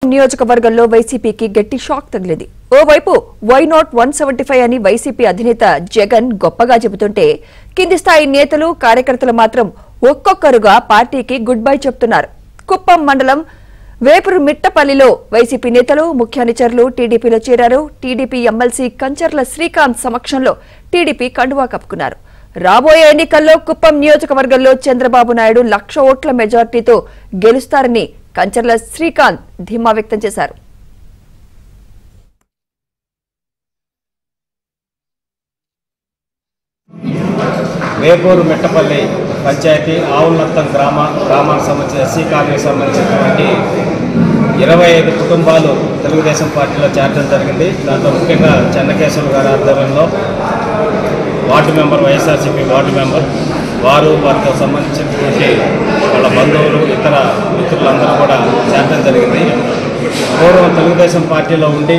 నియోజకవర్గంలో వైసీపీకి గట్టి షాక్ తగిలింది ఓవైపు why not one seventy five అని వైసీపీ అధినేత జగన్ గొప్పగా చెబుతుంటే కింది స్థాయి నేతలు కార్యకర్తలు మాత్రం ఒక్కొక్కరుగా పార్టీకి గుడ్ బై చెప్తున్నారు కుప్పం మండలం వేపురు మిట్టపల్లిలో వైసీపీ నేతలు ముఖ్య అనుచరులు టీడీపీలో చేరారు టీడీపీ ఎమ్మెల్సీ కంచర్ల శ్రీకాంత్ సమక్షంలో టీడీపీ కండువా కప్పుకున్నారు రాబోయే ఎన్నికల్లో కుప్పం నియోజకవర్గంలో చంద్రబాబు నాయుడు లక్ష ఓట్ల మెజార్టీతో గెలుస్తారని కంచర్ల శ్రీకాంత్ ధీమా వ్యక్తం చేశారు వేపూరు మిట్టపల్లి పంచాయతీ ఆవులత్తం గ్రామ గ్రామానికి సంబంధించిన ఎస్సీ కాలనీకి సంబంధించినటువంటి ఇరవై ఐదు కుటుంబాలు తెలుగుదేశం పార్టీలో చేరడం జరిగింది దాంట్లో ముఖ్యంగా చెన్నకేశ్వర గారి ఆధ్వర్యంలో ward member YSRCP ward member వారు వారితో సంబంధించినటువంటి వాళ్ళ బంధువులు ఇతర మిత్రులందరూ కూడా చేరడం జరిగింది పూర్వం తెలుగుదేశం పార్టీలో ఉండి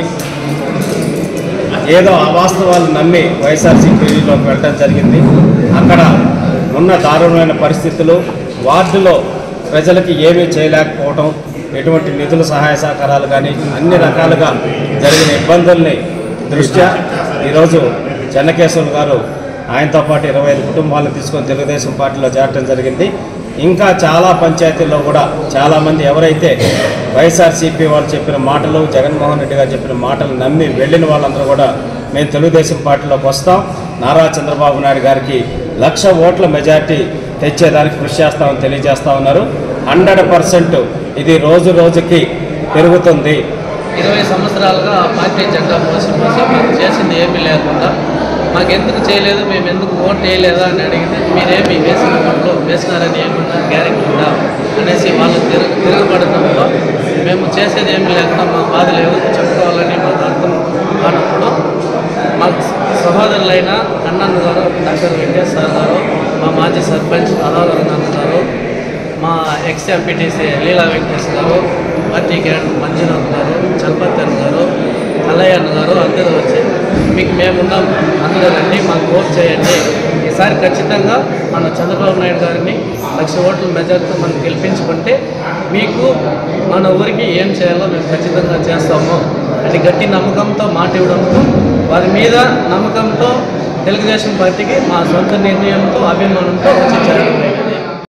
ఏదో అవాస్తవాలు నమ్మి వైఎస్ఆర్సీపీలోకి వెళ్ళడం జరిగింది అక్కడ ఉన్న దారుణమైన పరిస్థితులు వార్డులో ప్రజలకి ఏమీ చేయలేకపోవడం ఎటువంటి నిధుల సహాయ సహకారాలు కానీ అన్ని రకాలుగా జరిగిన ఇబ్బందుల్ని దృష్ట్యా ఈరోజు చెన్నకేశ్వర్ గారు ఆయనతో పాటు ఇరవై ఐదు కుటుంబాలను తీసుకొని తెలుగుదేశం పార్టీలో చేరడం జరిగింది ఇంకా చాలా పంచాయతీల్లో కూడా చాలామంది ఎవరైతే వైఎస్ఆర్సీపీ వాళ్ళు చెప్పిన మాటలు జగన్మోహన్ రెడ్డి గారు చెప్పిన మాటలు నమ్మి వెళ్ళిన వాళ్ళందరూ కూడా మేము తెలుగుదేశం పార్టీలోకి వస్తాం నారా చంద్రబాబు నాయుడు గారికి లక్ష ఓట్ల మెజార్టీ తెచ్చేదానికి కృషి చేస్తామని తెలియజేస్తా ఉన్నారు హండ్రెడ్ పర్సెంట్ ఇది రోజు రోజుకి పెరుగుతుంది ఇరవై సంవత్సరాలుగా ఆ పార్టీ జెండా మోసి మోసి మాకు చేసింది ఏమీ లేకుండా మాకు ఎందుకు చేయలేదు మేము ఎందుకు ఓటు వేయలేదా అని అడిగితే మీరేమి వేసిన ఓట్లు వేసినారని ఏమన్నా గ్యారెంటీ ఉందా అనేసి వాళ్ళు తిరుగు తిరగబడటంతో మేము చేసేది ఏమీ లేకుండా మా బాధలు ఎవరికి చెప్పుకోవాలని మాకు అర్థం కానప్పుడు మాకు సహోదరులైన అన్నన్న గారు డాక్టర్ వెంకటేశ్వర గారు మా మాజీ సర్పంచ్ అనావరణ గారు మా ఎక్స్ ఎంపీటీసీ లీలా వెంకటేష్ గారు పార్టీ క్యాండ్ మంజునాథ్ గారు చలపతి గారు కల్లయ్య అన్న గారు అందరూ వచ్చి మీకు మేమున్నాం అందరూ రండి మాకు ఓట్ చేయండి ఈసారి ఖచ్చితంగా మన చంద్రబాబు నాయుడు గారిని లక్ష ఓట్ల మెజార్టీతో మనం గెలిపించుకుంటే మీకు మన ఊరికి ఏం చేయాలో మేము ఖచ్చితంగా చేస్తాము అని గట్టి నమ్మకంతో మాట ఇవ్వడంతో వారి మీద నమ్మకంతో తెలుగుదేశం పార్టీకి మా సొంత నిర్ణయంతో అభిమానంతో వచ్చి చేరడం జరిగింది.